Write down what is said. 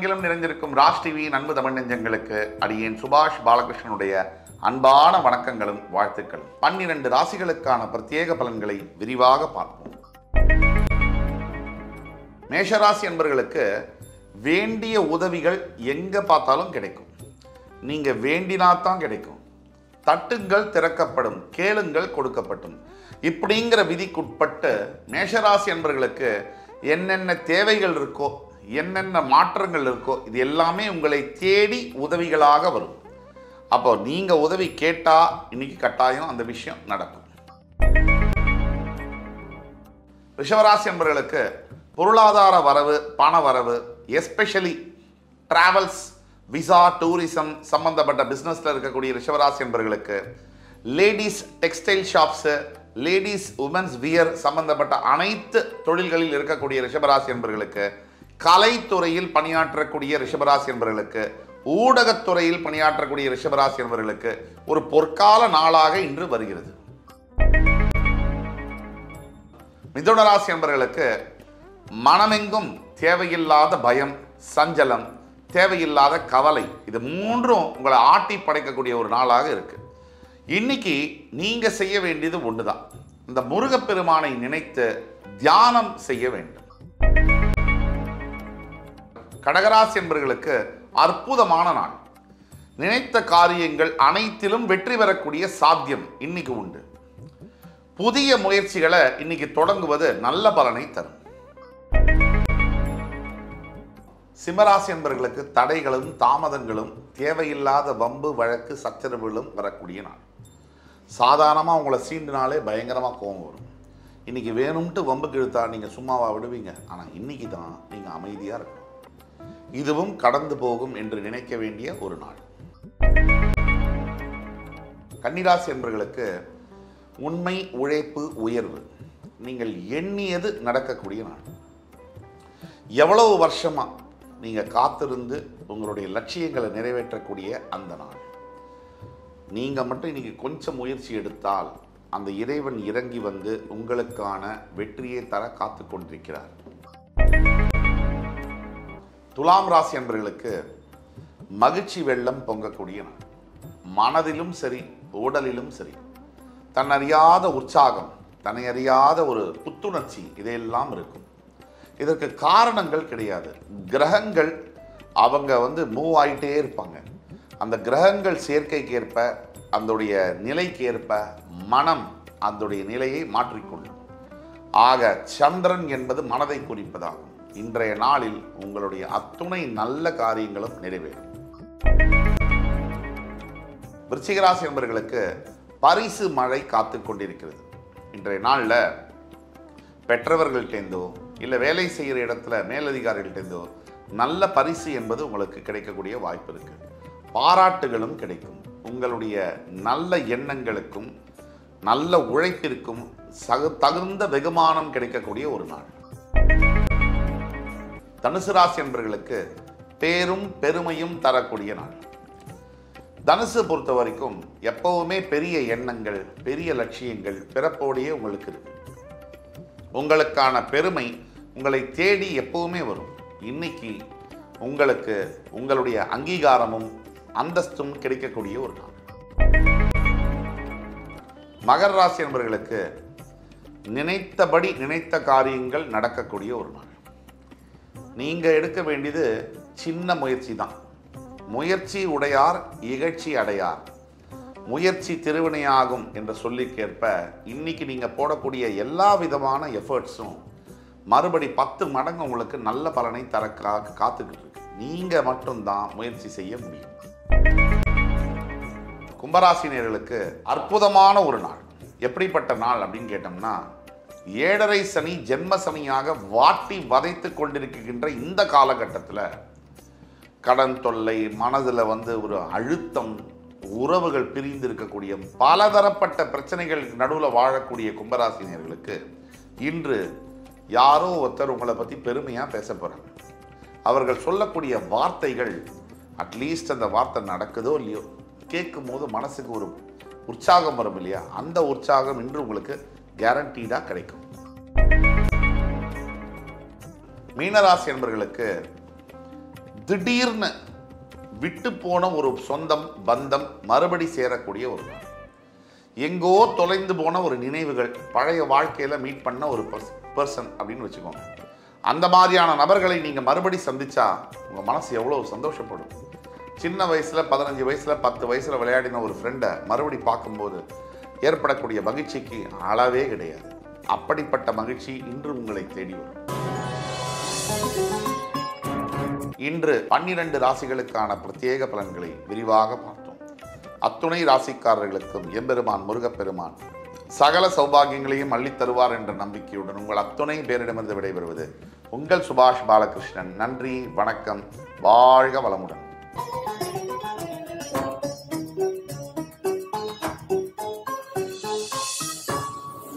உலகெங்கிலும் நிறைந்திருக்கும் ராஜ் டிவி அன்பு தமிழ் நெஞ்சங்களுக்கு அடியேன் சுபாஷ் பாலகிருஷ்ணனுடைய அன்பான வணக்கங்களும் வாழ்த்துக்களும் பன்னிரண்டு ராசிகளுக்கான பிரத்யேக பலன்களை விரிவாக பார்ப்போம் மேஷராசி என்பவர்களுக்கு வேண்டிய உதவிகள் எங்க பார்த்தாலும் கிடைக்கும் நீங்க வேண்டினாத்தான் கிடைக்கும் தட்டுங்கள் திறக்கப்படும் கேளுங்கள் கொடுக்கப்படும் இப்படிங்கிற விதிக்குட்பட்டு மேஷராசி என்பவர்களுக்கு என்னென்ன தேவைகள் இருக்கோ என்னென்ன மாற்றங்கள் இருக்கோ இது எல்லாமே உங்களை தேடி உதவிகளாக வரும் அப்போ நீங்க உதவி கேட்டா இன்னைக்கு கட்டாயம் அந்த விஷயம் நடக்கும் ரிஷவராசி என்பவர்களுக்கு பொருளாதார வரவு பண வரவு எஸ்பெஷலி டிராவல்ஸ் விசா டூரிசம் சம்பந்தப்பட்ட பிஸ்னஸில் இருக்கக்கூடிய ரிஷவராசி என்பவர்களுக்கு ladies textile shops ladies women's wear சம்பந்தப்பட்ட அனைத்து தொழில்களில் இருக்கக்கூடிய ரிஷபராசி என்பவர்களுக்கு கலைத்துறையில் பணியாற்றக்கூடிய ரிஷபராசி என்பவர்களுக்கு ஊடகத்துறையில் பணியாற்றக்கூடிய ரிஷபராசி என்பவர்களுக்கு ஒரு பொற்கால நாளாக இன்று வருகிறது மிதுன ராசி என்பவர்களுக்கு மனமெங்கும் தேவையில்லாத பயம் சஞ்சலம் தேவையில்லாத கவலை இது மூன்றும் உங்களை ஆட்டி படைக்கக்கூடிய ஒரு நாளாக இருக்கு இன்னைக்கு நீங்க செய்ய வேண்டியது ஒண்ணுதான் இந்த முருகப்பெருமானை நினைத்து தியானம் செய்ய வேண்டும் கடகராசி என்பவர்களுக்கு அற்புதமான நாள் நினைத்த காரியங்கள் அனைத்திலும் வெற்றி பெறக்கூடிய சாத்தியம் இன்னைக்கு உண்டு புதிய முயற்சிகளை இன்னைக்கு தொடங்குவது நல்ல பலனை தரும் சிம்மராசி என்பவர்களுக்கு தடைகளும் தாமதங்களும் தேவையில்லாத வம்பு வழக்கு சச்சரவுகளும் வரக்கூடிய நாள் சாதாரணமாக உங்களை சீண்டினாலே பயங்கரமாக கோபம் வரும் இன்னைக்கு வேணும்ட்டு வம்புக்கு இழுத்தா நீங்கள் சும்மாவா விடுவீங்க ஆனால் இன்னைக்கு தான் நீங்கள் அமைதியாக இருக்கணும் இதுவும் கடந்து போகும் என்று நினைக்க வேண்டிய ஒரு நாள் கன்னிராசி என்பவர்களுக்கு உண்மை உழைப்பு உயர்வு நீங்கள் எண்ணியது நடக்கக்கூடிய நாள் எவ்வளவு வருஷமா நீங்க காத்திருந்து உங்களுடைய லட்சியங்களை நிறைவேற்றக்கூடிய அந்த நாள் நீங்க மட்டும் இன்னைக்கு கொஞ்சம் முயற்சி எடுத்தால் அந்த இறைவன் இறங்கி வந்து உங்களுக்கான வெற்றியை தர காத்து கொண்டிருக்கிறார் துலாம் ராசி என்பவர்களுக்கு மகிழ்ச்சி வெள்ளம் பொங்கக்கூடிய நாள் மனதிலும் சரி உடலிலும் சரி தன்னறியாத உற்சாகம் தன்னை அறியாத ஒரு புத்துணர்ச்சி இதையெல்லாம் இருக்கும் இதற்கு காரணங்கள் கிடையாது கிரகங்கள் அவங்க வந்து மூவ் ஆகிட்டே இருப்பாங்க அந்த கிரகங்கள் சேர்க்கைக்கேற்ப அதோடைய நிலைக்கேற்ப மனம் அதோடைய நிலையை மாற்றிக்கொள்ளும் ஆக சந்திரன் என்பது மனதை குறிப்பதாகும் இன்றைய நாளில் உங்களுடைய அத்துணை நல்ல காரியங்களும் நிறைவேறும் விருச்சிகராசி என்பவர்களுக்கு பரிசு மழை காத்து கொண்டிருக்கிறது இன்றைய நாளில் பெற்றவர்கள்ட்டேருந்தோ இல்லை வேலை செய்கிற இடத்துல மேலதிகாரிகள்ட்டேருந்தோ நல்ல பரிசு என்பது உங்களுக்கு கிடைக்கக்கூடிய வாய்ப்பு இருக்கு பாராட்டுகளும் கிடைக்கும் உங்களுடைய நல்ல எண்ணங்களுக்கும் நல்ல உழைப்பிற்கும் சகு தகுந்த வெகுமானம் கிடைக்கக்கூடிய ஒரு நாள் தனுசு ராசி என்பவர்களுக்கு பேரும் பெருமையும் தரக்கூடிய நாள் தனுசு பொறுத்த வரைக்கும் எப்பவுமே பெரிய எண்ணங்கள் பெரிய லட்சியங்கள் பிறப்போடையே உங்களுக்கு இருக்கு உங்களுக்கான பெருமை உங்களை தேடி எப்பவுமே வரும் இன்னைக்கு உங்களுக்கு உங்களுடைய அங்கீகாரமும் அந்தஸ்தும் கிடைக்கக்கூடிய ஒரு நாள் மகர ராசி என்பவர்களுக்கு நினைத்தபடி நினைத்த காரியங்கள் நடக்கக்கூடிய ஒரு நாள் நீங்க எடுக்க வேண்டியது சின்ன முயற்சி தான் முயற்சி உடையார் இகழ்ச்சி அடையார் முயற்சி திருவினையாகும் என்ற சொல்லிக்கேற்ப இன்னைக்கு நீங்க போடக்கூடிய எல்லா விதமான எஃபர்ட்ஸும் மறுபடி பத்து மடங்கு உங்களுக்கு நல்ல பலனை தர கா- காத்துக்கிட்டு இருக்கு நீங்க மட்டும்தான் முயற்சி செய்ய முடியும் கும்பராசினியர்களுக்கு அற்புதமான ஒரு நாள் எப்படிப்பட்ட நாள் அப்படின்னு கேட்டோம்னா ஏழரை சனி ஜென்ம சனியாக வாட்டி வதைத்து கொண்டிருக்கின்ற இந்த காலகட்டத்தில் கடன் தொல்லை மனதில் வந்து ஒரு அழுத்தம் உறவுகள் பிரிந்து இருக்கக்கூடிய பலதரப்பட்ட பிரச்சனைகள் நடுவில் வாழக்கூடிய கும்பராசினியர்களுக்கு இன்று யாரோ ஒருத்தர் உங்களை பற்றி பெருமையாக பேச போகிறாங்க அவர்கள் சொல்லக்கூடிய வார்த்தைகள் அட்லீஸ்ட் அந்த வார்த்தை நடக்குதோ இல்லையோ கேட்கும் போது மனசுக்கு ஒரு உற்சாகம் வரும் இல்லையா அந்த உற்சாகம் இன்று உங்களுக்கு கேரண்டீடாக கிடைக்கும் மீனராசி என்பவர்களுக்கு திடீர்னு விட்டு போன ஒரு சொந்தம் பந்தம் மறுபடி சேரக்கூடிய ஒரு நாள் எங்கோ தொலைந்து போன ஒரு நினைவுகள் பழைய வாழ்க்கையில் மீட் பண்ண ஒரு பர்சன் அப்படின்னு வச்சுக்கோங்க அந்த மாதிரியான நபர்களை நீங்கள் மறுபடி சந்திச்சா உங்கள் மனசு எவ்வளோ சந்தோஷப்படும் சின்ன வயசில் பதினஞ்சு வயசில் பத்து வயசில் விளையாடின ஒரு ஃப்ரெண்டை மறுபடி பார்க்கும்போது ஏற்படக்கூடிய மகிழ்ச்சிக்கு அளவே கிடையாது அப்படிப்பட்ட மகிழ்ச்சி இன்று உங்களை தேடி வரும் இன்று பன்னிரண்டு ராசிகளுக்கான பிரத்யேக பலன்களை விரிவாக பார்த்தோம் அத்துணை ராசிக்காரர்களுக்கும் எம்பெருமான் முருகப்பெருமான் சகல சௌபாகியங்களையும் அள்ளித் தருவார் என்ற நம்பிக்கையுடன் உங்கள் அத்துணை பேரிடமிருந்து விடைபெறுவது உங்கள் சுபாஷ் பாலகிருஷ்ணன் நன்றி வணக்கம் வாழ்க வளமுடன்